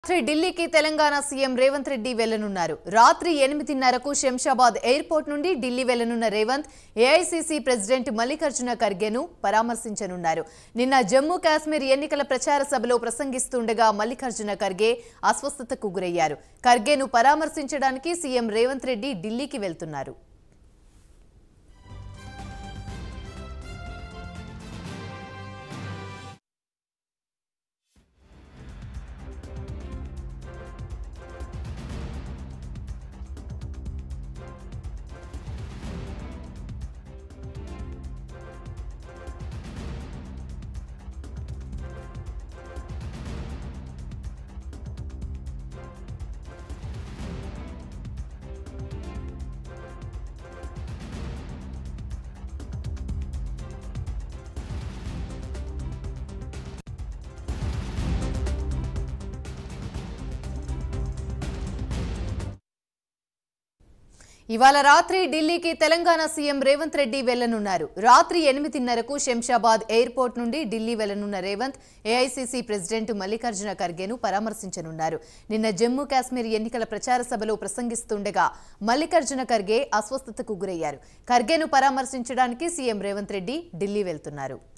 రాత్రి ఢిల్లీకి తెలంగాణ సీఎం రేవంత్ రెడ్డి వెళ్లనున్నారు రాత్రి ఎనిమిదిన్నరకు శంషాబాద్ ఎయిర్పోర్ట్ నుండి ఢిల్లీ వెళ్లనున్న రేవంత్ ఏఐసీసీ ప్రెసిడెంట్ మల్లికార్జున ఖర్గేను పరామర్శించనున్నారు నిన్న జమ్మూ కాశ్మీర్ ఎన్నికల ప్రచార సభలో ప్రసంగిస్తుండగా మల్లికార్జున ఖర్గే అస్వస్థతకు గురయ్యారు ఖర్గేను పరామర్శించడానికి సీఎం రేవంత్ రెడ్డి ఢిల్లీకి వెళ్తున్నారు ఇవాళ రాత్రి ఢిల్లీకి తెలంగాణ సీఎం రేవంత్ రెడ్డి వెళ్లనున్నారు రాత్రి ఎనిమిదిన్నరకు శంషాబాద్ ఎయిర్పోర్ట్ నుండి ఢిల్లీ వెళ్లనున్న రేవంత్ ఏఐసీసీ ప్రెసిడెంట్ మల్లికార్జున ఖర్గేను పరామర్శించనున్నారు నిన్న జమ్మూ కాశ్మీర్ ఎన్నికల ప్రచార సభలో ప్రసంగిస్తుండగా మల్లికార్జున ఖర్గే అస్వస్థతకు గురయ్యారు ఖర్గేను పరామర్శించడానికి సీఎం రేవంత్ రెడ్డి ఢిల్లీ వెళ్తున్నారు